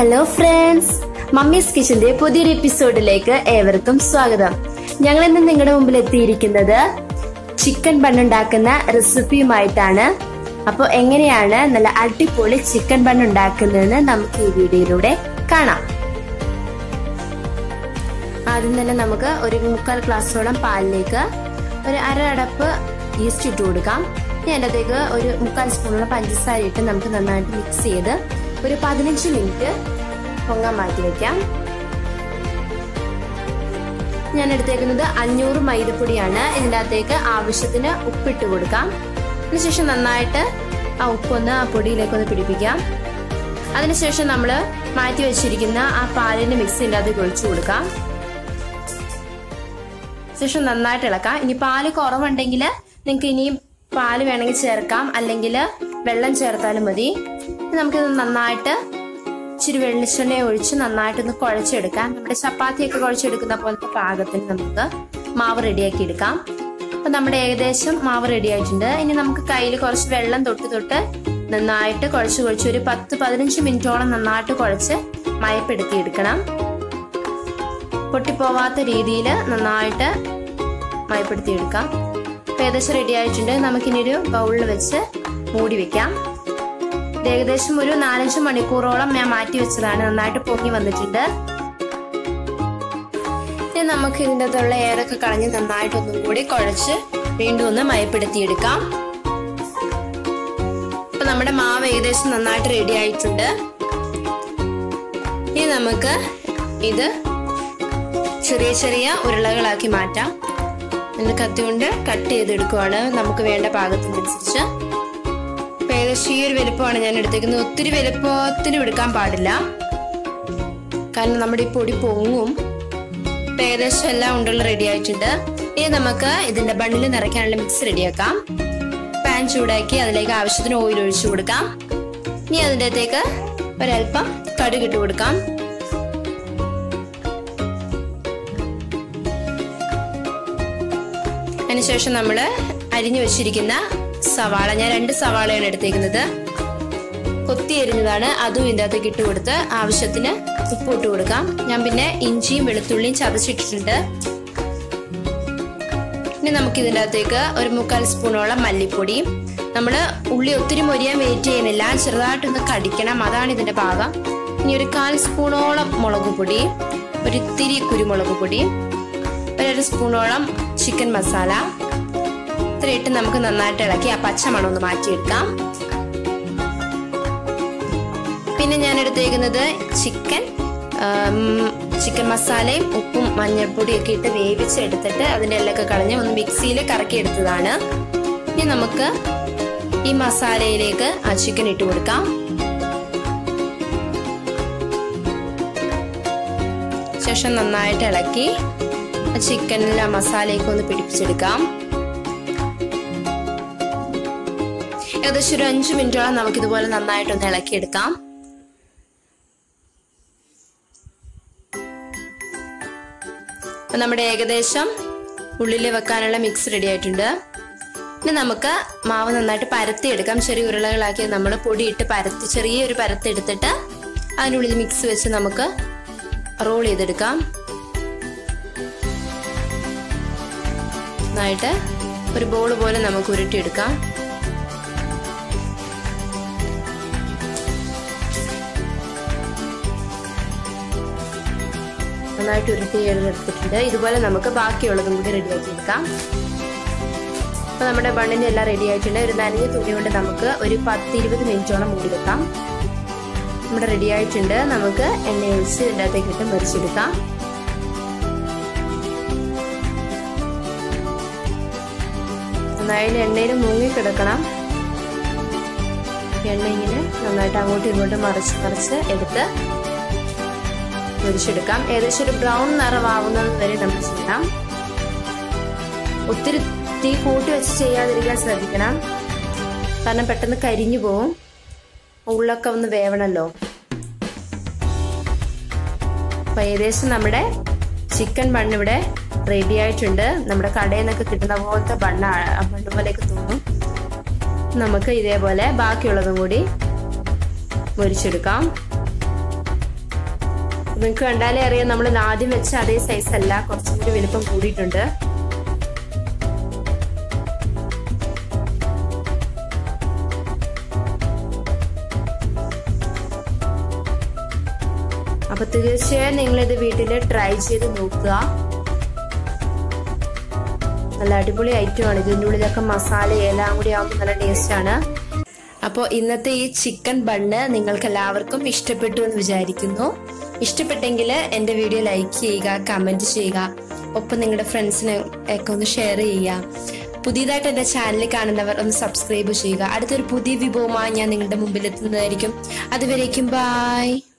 hello friends mummies കിച്ചന്റെ പുതിയൊരു എപ്പിസോഡിലേക്ക് ഏവർക്കും സ്വാഗതം ഞങ്ങൾ ഇന്ന് നിങ്ങളുടെ മുമ്പിൽ എത്തിയിരിക്കുന്നത് ചിക്കൻ ബണ്ണുണ്ടാക്കുന്ന റെസിപ്പിയുമായിട്ടാണ് അപ്പോൾ എങ്ങനെയാണ് നല്ല അടിപൊളി ചിക്കൻ ബണ്ണുണ്ടാക്കുന്നതെന്ന് നമുക്ക് ഈ വീഡിയോയിലൂടെ കാണാം ആദ്യം തന്നെ നമുക്ക് ഒരു മുക്കാൽ ഗ്ലാസോളം പാലിലേക്ക് ഒരു അര അടപ്പ് ഈസ്റ്റ് ഇട്ട് കൊടുക്കാം ഇനി അതിനകത്തേക്ക് ഒരു മുക്കാൽ സ്പൂണോളം പഞ്ചസാര ഇട്ട് നമുക്ക് നന്നായിട്ട് മിക്സ് ചെയ്ത് ഒരു പതിനഞ്ച് മിനിറ്റ് പൊങ്ങാൻ മാറ്റി വെക്കാം ഞാൻ എടുത്തേക്കുന്നത് അഞ്ഞൂറ് മൈദപ്പൊടിയാണ് ഇതിൻ്റെ അകത്തേക്ക് ആവശ്യത്തിന് ഉപ്പിട്ട് കൊടുക്കാം അതിനുശേഷം നന്നായിട്ട് ആ ഉപ്പൊന്ന് ആ പൊടിയിലേക്ക് ഒന്ന് പിടിപ്പിക്കാം അതിനുശേഷം നമ്മൾ മാറ്റി വെച്ചിരിക്കുന്ന ആ പാലിന്റെ മിക്സിൻ്റെ അകത്തേക്ക് ഒഴിച്ചു കൊടുക്കാം ശേഷം നന്നായിട്ട് ഇളക്കാം ഇനി പാല് കുറവുണ്ടെങ്കിൽ നിങ്ങൾക്ക് ഇനിയും പാല് വേണമെങ്കിൽ ചേർക്കാം അല്ലെങ്കിൽ വെള്ളം ചേർത്താലും മതി നമുക്കിത് നന്നായിട്ട് ഇച്ചിരി വെളിച്ചെണ്ണ ഒഴിച്ച് നന്നായിട്ടൊന്ന് കുഴച്ചെടുക്കാം നമ്മുടെ ചപ്പാത്തിയൊക്കെ കുഴച്ചെടുക്കുന്ന പോലത്തെ പാകത്തിന് നമുക്ക് മാവ് റെഡിയാക്കി എടുക്കാം അപ്പൊ നമ്മുടെ ഏകദേശം മാവ് റെഡി ആയിട്ടുണ്ട് ഇനി നമുക്ക് കയ്യിൽ കുറച്ച് വെള്ളം തൊട്ട് തൊട്ട് നന്നായിട്ട് കുഴച്ച് കുഴച്ച് ഒരു പത്ത് പതിനഞ്ച് മിനിറ്റോളം നന്നായിട്ട് കുഴച്ച് മയപ്പെടുത്തി എടുക്കണം പൊട്ടിപ്പോവാത്ത രീതിയിൽ നന്നായിട്ട് മയപ്പെടുത്തി എടുക്കാം ഏകദേശം റെഡി ആയിട്ടുണ്ട് നമുക്കിനി ഒരു ബൗളിൽ വെച്ച് മൂടി വെക്കാം ഏകദേശം ഒരു നാലഞ്ച് മണിക്കൂറോളം ഞാൻ മാറ്റി വെച്ചതാണ് നന്നായിട്ട് പൊങ്ങി വന്നിട്ടുണ്ട് ഇനി നമുക്ക് ഇതിൻ്റെ അകത്തുള്ള എയറൊക്കെ കളഞ്ഞ് നന്നായിട്ട് ഒന്നും കൂടി കുഴച്ച് വീണ്ടും ഒന്ന് മയപ്പെടുത്തിയെടുക്കാം ഇപ്പൊ നമ്മുടെ മാവ് ഏകദേശം നന്നായിട്ട് റെഡി ആയിട്ടുണ്ട് ഇനി നമുക്ക് ഇത് ചെറിയ ചെറിയ ഉരുളകളാക്കി മാറ്റാം എന്നിട്ട് കത്തി കൊണ്ട് കട്ട് ചെയ്തെടുക്കുവാണ് നമുക്ക് വേണ്ട പാകത്തിനനുസരിച്ച് ഏകദേശം ഈ ഒരു വലുപ്പമാണ് ഞാൻ എടുത്തേക്കുന്നത് ഒത്തിരി വലുപ്പത്തിന് എടുക്കാൻ പാടില്ല കാരണം നമ്മുടെ ഈ പൊടി പൊങ്ങും ഏകദേശം എല്ലാം ഉണ്ടുള്ള റെഡി ആയിട്ടുണ്ട് ഇനി നമുക്ക് ഇതിന്റെ ബണ്ണിൽ നിറയ്ക്കാനുള്ള മിക്സ് റെഡിയാക്കാം പാൻ ചൂടാക്കി അതിലേക്ക് ആവശ്യത്തിന് ഓയിൽ ഒഴിച്ചു കൊടുക്കാം ഇനി അതിൻ്റെ അകത്തേക്ക് ഒരല്പം കടുക് ഇട്ട് കൊടുക്കാം അതിനുശേഷം നമ്മൾ അരിഞ്ഞു വെച്ചിരിക്കുന്ന സവാള ഞാൻ രണ്ട് സവാളയാണ് എടുത്തേക്കുന്നത് കൊത്തി എരിഞ്ഞതാണ് അതും ഇതിൻ്റെ അകത്തേക്ക് ഇട്ട് കൊടുത്ത് ആവശ്യത്തിന് ഉപ്പ് ഇട്ട് കൊടുക്കാം ഞാൻ പിന്നെ ഇഞ്ചിയും വെളുത്തുള്ളിയും ചതച്ചിട്ടിട്ടുണ്ട് ഇനി നമുക്ക് ഇതിൻ്റെ അകത്തേക്ക് ഒരു മുക്കാൽ സ്പൂണോളം മല്ലിപ്പൊടി നമ്മൾ ഉള്ളി ഒത്തിരി മൊരിയാൻ വെയിറ്റ് ചെയ്യുന്നില്ല ചെറുതായിട്ടൊന്ന് കടിക്കണം അതാണ് ഇതിൻ്റെ പാകം ഇനി ഒരു കാൽ സ്പൂണോളം മുളക് പൊടി ഒരു ഇത്തിരി കുരുമുളക് പൊടി ഒരു സ്പൂണോളം ചിക്കൻ മസാല ഇത്രയിട്ട് നമുക്ക് നന്നായിട്ട് ഇളക്കി ആ പച്ചമണം ഒന്ന് മാറ്റിയെടുക്കാം പിന്നെ ഞാൻ എടുത്തേക്കുന്നത് ചിക്കൻ ചിക്കൻ മസാലയും ഉപ്പും മഞ്ഞൾപ്പൊടിയും ഒക്കെ ഇട്ട് വേവിച്ചെടുത്തിട്ട് അതിൻ്റെ എല്ലൊക്കെ കളഞ്ഞ് ഒന്ന് മിക്സിയിൽ കറക്കി എടുത്തതാണ് ഇനി നമുക്ക് ഈ മസാലയിലേക്ക് ആ ചിക്കൻ ഇട്ട് കൊടുക്കാം ശേഷം നന്നായിട്ട് ഇളക്കി ചിക്കനിൽ ആ മസാലയൊക്കെ ഒന്ന് പിടിപ്പിച്ചെടുക്കാം ഏകദേശം ഒരു അഞ്ച് മിനിറ്റോളം നമുക്കിതുപോലെ നന്നായിട്ടൊന്ന് ഇളക്കിയെടുക്കാം നമ്മുടെ ഏകദേശം ഉള്ളിൽ വെക്കാനുള്ള മിക്സ് റെഡി ആയിട്ടുണ്ട് ഇനി നമുക്ക് മാവ് നന്നായിട്ട് പരത്തി എടുക്കാം ചെറിയ ഉരുളകളാക്കി നമ്മൾ പൊടിയിട്ട് പരത്തി ചെറിയൊരു പരത്തി എടുത്തിട്ട് അതിനുള്ളിൽ മിക്സ് വെച്ച് നമുക്ക് റോൾ ചെയ്തെടുക്കാം നന്നായിട്ട് ഒരു ബോൾ പോലെ നമുക്ക് ഉരുട്ടിയെടുക്കാം നന്നായിട്ട് ഉരുട്ടി എടുത്തിട്ടുണ്ട് ഇതുപോലെ നമുക്ക് ബാക്കിയുള്ളതും കൂടി റെഡിയാക്കി എടുക്കാം അപ്പൊ നമ്മുടെ ബണ്ണിന്റെ എല്ലാം റെഡി ആയിട്ടുണ്ട് ഒരു നനഞ്ഞ തുണി കൊണ്ട് നമുക്ക് ഒരു പത്ത് ഇരുപത് മിനിറ്റോളം മൂടി വെക്കാം നമ്മുടെ റെഡി ആയിട്ടുണ്ട് നമുക്ക് എണ്ണ ഒഴിച്ച് ഇതിൻ്റെ അകത്തേക്ക് ഇട്ട് മറിച്ചെടുക്കാം നന്നായിട്ട് എണ്ണയിൽ മുങ്ങി കിടക്കണം എണ്ണ ഇങ്ങനെ നന്നായിട്ട് അങ്ങോട്ടും ഇങ്ങോട്ടും മറിച്ച് മറിച്ച് എടുത്ത് പൊരിച്ചെടുക്കാം ഏകദേശം ഒരു ബ്രൗൺ നിറമാവുന്നത് വരെ നമ്മൾ ചെയ്യണം ഒത്തിരി തീ കൂട്ടി വെച്ച് ചെയ്യാതിരിക്കാൻ ശ്രദ്ധിക്കണം കാരണം പെട്ടെന്ന് കരിഞ്ഞു പോവും ഉള്ളൊക്കെ ഒന്ന് വേവണല്ലോ അപ്പൊ ഏകദേശം നമ്മുടെ ചിക്കൻ ബണ്ണിവിടെ റെഡി ആയിട്ടുണ്ട് നമ്മുടെ കടയിൽ നിന്നൊക്കെ കിട്ടുന്ന പോലത്തെ ബണ്ണ ബണ്ണ് പോലെയൊക്കെ തോന്നും നമുക്ക് ഇതേപോലെ ബാക്കിയുള്ളതും കൂടി മുരിച്ചെടുക്കാം നിങ്ങൾക്ക് കണ്ടാലേ അറിയാം നമ്മൾ ആദ്യം വെച്ച അതേ സൈസ് അല്ല കുറച്ചും കൂടി വലുപ്പം കൂടിയിട്ടുണ്ട് അപ്പൊ തീർച്ചയായും നിങ്ങളിത് വീട്ടിൽ ട്രൈ ചെയ്ത് നോക്കുക നല്ല അടിപൊളി ഐറ്റം ആണ് ഇതിൻ്റെ ഉള്ളിലൊക്കെ മസാല എല്ലാം കൂടി ആകുമ്പോൾ നല്ല ടേസ്റ്റ് ആണ് അപ്പോൾ ഇന്നത്തെ ഈ ചിക്കൻ ബണ്ണ് നിങ്ങൾക്ക് എല്ലാവർക്കും ഇഷ്ടപ്പെട്ടു എന്ന് വിചാരിക്കുന്നു ഇഷ്ടപ്പെട്ടെങ്കിൽ എൻ്റെ വീഡിയോ ലൈക്ക് ചെയ്യുക കമൻറ്റ് ചെയ്യുക ഒപ്പം നിങ്ങളുടെ ഫ്രണ്ട്സിനെ ഒക്കെ ഒന്ന് ഷെയർ ചെയ്യുക പുതിയതായിട്ട് എൻ്റെ ചാനൽ കാണുന്നവർ ഒന്ന് സബ്സ്ക്രൈബ് ചെയ്യുക അടുത്തൊരു പുതിയ വിഭവമായി ഞാൻ നിങ്ങളുടെ മുമ്പിൽ എത്തുന്നതായിരിക്കും അതുവരേക്കും ബായ്